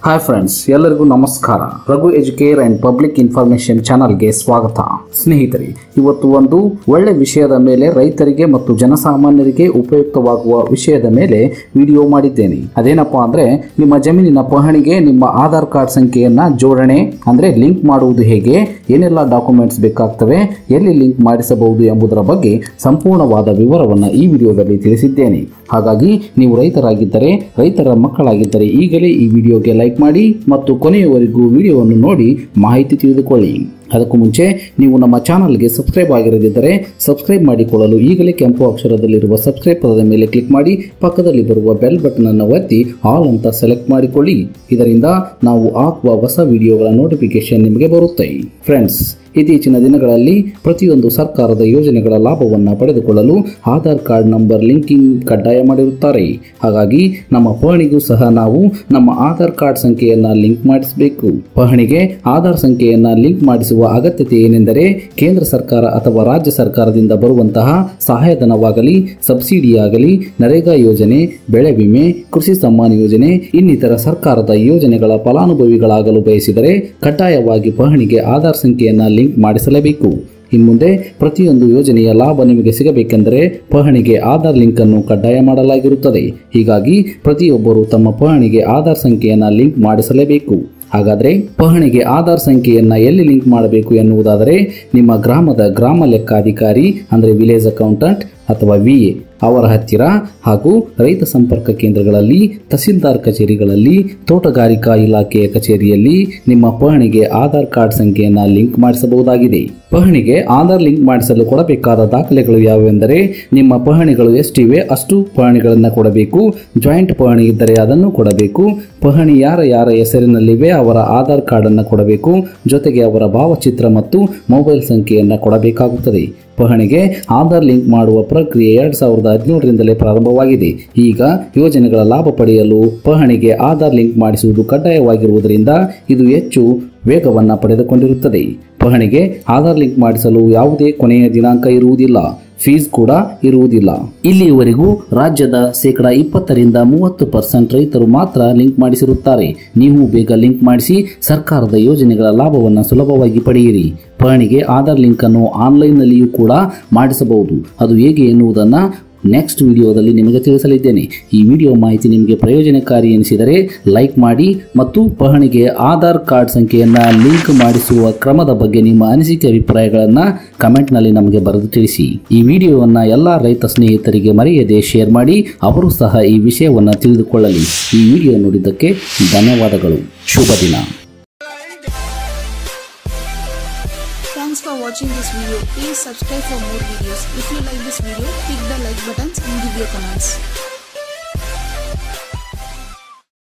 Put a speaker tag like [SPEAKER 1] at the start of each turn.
[SPEAKER 1] Hi friends ಎಲ್ಲರಿಗೂ ನಮಸ್ಕಾರ Raghu Educare and public information ಚಾನಲ್ಗೆ ಸ್ವಾಗತ ಸ್ನೇಹಿತರೆ ಇವತ್ತು ಒಂದು ಒಳ್ಳೆ ವಿಷಯದ ಮೇಲೆ ರೈತರಿಗೆ ಮತ್ತು ಜನಸಾಮಾನ್ಯರಿಗೆ ಉಪಯುಕ್ತವಾಗುವ ವಿಷಯದ ಮೇಲೆ ವಿಡಿಯೋ ಮಾಡಿದ್ದೇನೆ ಅದೇನಪ್ಪಾ ಅಂದ್ರೆ ನಿಮ್ಮ ಜಮೀನಿನ ಪಹಣಿಗೆ ನಿಮ್ಮ ಆಧಾರ್ ಕಾರ್ಡ್ ಸಂಖ್ಯೆಯನ್ನ ಜೋಡಣೆ ಅಂದ್ರೆ ಲಿಂಕ್ ಮಾಡುವುದು ಹೇಗೆ ಏನೆಲ್ಲ ಡಾಕ್ಯುಮೆಂಟ್ಸ್ ಬೇಕಾಗ್ತವೆ ಎಲ್ಲಿ ಲಿಂಕ್ ಮಾಡಿಸಬಹುದು ಎಂಬುದರ ಬಗ್ಗೆ ಸಂಪೂರ್ಣವಾದ ವಿವರವನ್ನು ಈ ವಿಡಿಯೋದಲ್ಲಿ ತಿಳಿಸಿದ್ದೇನೆ ಹಾಗಾಗಿ ನೀವು ರೈತರಾಗಿದ್ದರೆ ರೈತರ ಮಕ್ಕಳಾಗಿದ್ದರೆ ಈಗಲೇ ಈ ವಿಡಿಯೋಗೆ ಲೈಕ್ ಮಾಡಿ ಮತ್ತು ಕೊನೆಯವರೆಗೂ ವಿಡಿಯೋವನ್ನು ನೋಡಿ ಮಾಹಿತಿ ತಿಳಿದುಕೊಳ್ಳಿ ಅದಕ್ಕೂ ಮುಂಚೆ ನೀವು ನಮ್ಮ ಚಾನಲ್ಗೆ ಸಬ್ಸ್ಕ್ರೈಬ್ ಆಗಿರದಿದ್ದರೆ ಸಬ್ಸ್ಕ್ರೈಬ್ ಮಾಡಿಕೊಳ್ಳಲು ಈಗಲೇ ಕೆಂಪು ಅಕ್ಷರದಲ್ಲಿರುವ ಸಬ್ಸ್ಕ್ರೈಬ್ ಪದದ ಮೇಲೆ ಕ್ಲಿಕ್ ಮಾಡಿ ಪಕ್ಕದಲ್ಲಿ ಬರುವ ಬೆಲ್ ಬಟನ್ ಅನ್ನು ಒತ್ತಿ ಆಲ್ ಅಂತ ಸೆಲೆಕ್ಟ್ ಮಾಡಿಕೊಳ್ಳಿ ಇದರಿಂದ ನಾವು ಹಾಕುವ ಹೊಸ ವಿಡಿಯೋಗಳ ನೋಟಿಫಿಕೇಶನ್ ನಿಮಗೆ ಬರುತ್ತೆ ಫ್ರೆಂಡ್ಸ್ ಇತ್ತೀಚಿನ ದಿನಗಳಲ್ಲಿ ಪ್ರತಿಯೊಂದು ಸರ್ಕಾರದ ಯೋಜನೆಗಳ ಲಾಭವನ್ನು ಪಡೆದುಕೊಳ್ಳಲು ಆಧಾರ್ ಕಾರ್ಡ್ ನಂಬರ್ ಲಿಂಕಿಂಗ್ ಕಡ್ಡಾಯ ಮಾಡಿರುತ್ತಾರೆ ಹಾಗಾಗಿ ನಮ್ಮ ಪಹಣಿಗೂ ಸಹ ನಾವು ನಮ್ಮ ಆಧಾರ್ ಕಾರ್ಡ್ ಸಂಖ್ಯೆಯನ್ನ ಲಿಂಕ್ ಮಾಡಿಸಬೇಕು ಪಹಣಿಗೆ ಆಧಾರ್ ಸಂಖ್ಯೆಯನ್ನ ಲಿಂಕ್ ಮಾಡಿಸುವ ಅಗತ್ಯತೆ ಏನೆಂದರೆ ಕೇಂದ್ರ ಸರ್ಕಾರ ಅಥವಾ ರಾಜ್ಯ ಸರ್ಕಾರದಿಂದ ಬರುವಂತಹ ಸಹಾಯಧನವಾಗಲಿ ಸಬ್ಸಿಡಿಯಾಗಲಿ ನರೇಗಾ ಯೋಜನೆ ಬೆಳೆ ವಿಮೆ ಕೃಷಿ ಸಮ್ಮಾನ ಯೋಜನೆ ಇನ್ನಿತರ ಸರ್ಕಾರದ ಯೋಜನೆಗಳ ಫಲಾನುಭವಿಗಳಾಗಲು ಬಯಸಿದರೆ ಕಡ್ಡಾಯವಾಗಿ ಪಹಣಿಗೆ ಆಧಾರ್ ಸಂಖ್ಯೆಯನ್ನ ಲಿಂಕ್ ಮಾಡಿಸಲೇಬೇಕು ಇನ್ಮುಂದೆ ಪ್ರತಿಯೊಂದು ಯೋಜನೆಯ ಲಾಭ ನಿಮಗೆ ಸಿಗಬೇಕೆಂದರೆ ಪಹಣಿಗೆ ಆಧಾರ್ ಲಿಂಕ್ ಅನ್ನು ಕಡ್ಡಾಯ ಮಾಡಲಾಗಿರುತ್ತದೆ ಹೀಗಾಗಿ ಪ್ರತಿಯೊಬ್ಬರು ತಮ್ಮ ಪಹಣಿಗೆ ಆಧಾರ್ ಸಂಖ್ಯೆಯನ್ನ ಲಿಂಕ್ ಮಾಡಿಸಲೇಬೇಕು ಹಾಗಾದರೆ ಪಹಣಿಗೆ ಆಧಾರ್ ಸಂಖ್ಯೆಯನ್ನ ಎಲ್ಲಿ ಲಿಂಕ್ ಮಾಡಬೇಕು ಎನ್ನುವುದಾದರೆ ನಿಮ್ಮ ಗ್ರಾಮದ ಗ್ರಾಮ ಲೆಕ್ಕಾಧಿಕಾರಿ ಅಂದರೆ ವಿಲೇಜ್ ಅಕೌಂಟೆಂಟ್ ಅಥವಾ ವಿ ಎ ಅವರ ಹತ್ತಿರ ಹಾಗೂ ರೈತ ಸಂಪರ್ಕ ಕೇಂದ್ರಗಳಲ್ಲಿ ತಹಸೀಲ್ದಾರ್ ಕಚೇರಿಗಳಲ್ಲಿ ತೋಟಗಾರಿಕಾ ಇಲಾಖೆಯ ಕಚೇರಿಯಲ್ಲಿ ನಿಮ್ಮ ಪಹಣಿಗೆ ಆಧಾರ್ ಕಾರ್ಡ್ ಸಂಖ್ಯೆಯನ್ನು ಲಿಂಕ್ ಮಾಡಿಸಬಹುದಾಗಿದೆ ಪಹಣಿಗೆ ಆಧಾರ್ ಲಿಂಕ್ ಮಾಡಿಸಲು ಕೊಡಬೇಕಾದ ದಾಖಲೆಗಳು ಯಾವುವೆಂದರೆ ನಿಮ್ಮ ಪಹಣಿಗಳು ಎಷ್ಟಿವೆ ಅಷ್ಟು ಪಹಣಿಗಳನ್ನು ಕೊಡಬೇಕು ಜಾಯಿಂಟ್ ಪಹಣಿ ಇದ್ದರೆ ಅದನ್ನು ಕೊಡಬೇಕು ಪಹಣಿ ಯಾರ ಯಾರ ಹೆಸರಿನಲ್ಲಿವೆ ಅವರ ಆಧಾರ್ ಕಾರ್ಡನ್ನು ಕೊಡಬೇಕು ಜೊತೆಗೆ ಅವರ ಭಾವಚಿತ್ರ ಮತ್ತು ಮೊಬೈಲ್ ಸಂಖ್ಯೆಯನ್ನು ಕೊಡಬೇಕಾಗುತ್ತದೆ ಪಹಣಿಗೆ ಆಧಾರ್ ಲಿಂಕ್ ಮಾಡುವ ಪ್ರಕ್ರಿಯೆ ಎರಡ್ ಸಾವಿರದ ಹದಿನೇಳರಿಂದಲೇ ಪ್ರಾರಂಭವಾಗಿದೆ ಈಗ ಯೋಜನೆಗಳ ಲಾಭ ಪಡೆಯಲು ಪಹಣಿಗೆ ಆಧಾರ್ ಲಿಂಕ್ ಮಾಡಿಸುವುದು ಕಡ್ಡಾಯವಾಗಿರುವುದರಿಂದ ಇದು ಹೆಚ್ಚು ವೇಗವನ್ನು ಪಡೆದುಕೊಂಡಿರುತ್ತದೆ ಪಹಣಿಗೆ ಆಧಾರ್ ಲಿಂಕ್ ಮಾಡಿಸಲು ಯಾವುದೇ ಕೊನೆಯ ದಿನಾಂಕ ಇರುವುದಿಲ್ಲ ಫೀಸ್ ಕೂಡ ಇರುವುದಿಲ್ಲ ಇಲ್ಲಿಯವರೆಗೂ ರಾಜ್ಯದ ಶೇಕಡ ಇಪ್ಪತ್ತರಿಂದ ಮೂವತ್ತು ಪರ್ಸೆಂಟ್ ರೈತರು ಮಾತ್ರ ಲಿಂಕ್ ಮಾಡಿಸಿರುತ್ತಾರೆ ನೀವು ಬೇಗ ಲಿಂಕ್ ಮಾಡಿಸಿ ಸರ್ಕಾರದ ಯೋಜನೆಗಳ ಲಾಭವನ್ನು ಸುಲಭವಾಗಿ ಪಡೆಯಿರಿ ಪಹಣಿಗೆ ಆಧಾರ್ ಲಿಂಕ್ ಅನ್ನು ಆನ್ಲೈನ್ನಲ್ಲಿಯೂ ಕೂಡ ಮಾಡಿಸಬಹುದು ಅದು ಹೇಗೆ ಎನ್ನುವುದನ್ನು ನೆಕ್ಸ್ಟ್ ವಿಡಿಯೋದಲ್ಲಿ ನಿಮಗೆ ತಿಳಿಸಲಿದ್ದೇನೆ ಈ ವಿಡಿಯೋ ಮಾಹಿತಿ ನಿಮಗೆ ಪ್ರಯೋಜನಕಾರಿ ಎನಿಸಿದರೆ ಲೈಕ್ ಮಾಡಿ ಮತ್ತು ಪಹಣಿಗೆ ಆಧಾರ್ ಕಾರ್ಡ್ ಸಂಖ್ಯೆಯನ್ನು ಲಿಂಕ್ ಮಾಡಿಸುವ ಕ್ರಮದ ಬಗ್ಗೆ ನಿಮ್ಮ ಅನಿಸಿಕೆ ಅಭಿಪ್ರಾಯಗಳನ್ನು ಕಮೆಂಟ್ನಲ್ಲಿ ನಮಗೆ ಬರೆದು ತಿಳಿಸಿ ಈ ವಿಡಿಯೋವನ್ನು ಎಲ್ಲ ರೈತ ಸ್ನೇಹಿತರಿಗೆ ಮರೆಯದೆ ಶೇರ್ ಮಾಡಿ ಅವರು ಸಹ ಈ ವಿಷಯವನ್ನು ತಿಳಿದುಕೊಳ್ಳಲಿ ಈ ವಿಡಿಯೋ ನೋಡಿದ್ದಕ್ಕೆ ಧನ್ಯವಾದಗಳು ಶುಭ ದಿನ
[SPEAKER 2] Thanks for watching this video. Please subscribe for more videos. If you like this video, click the like buttons and give your comments.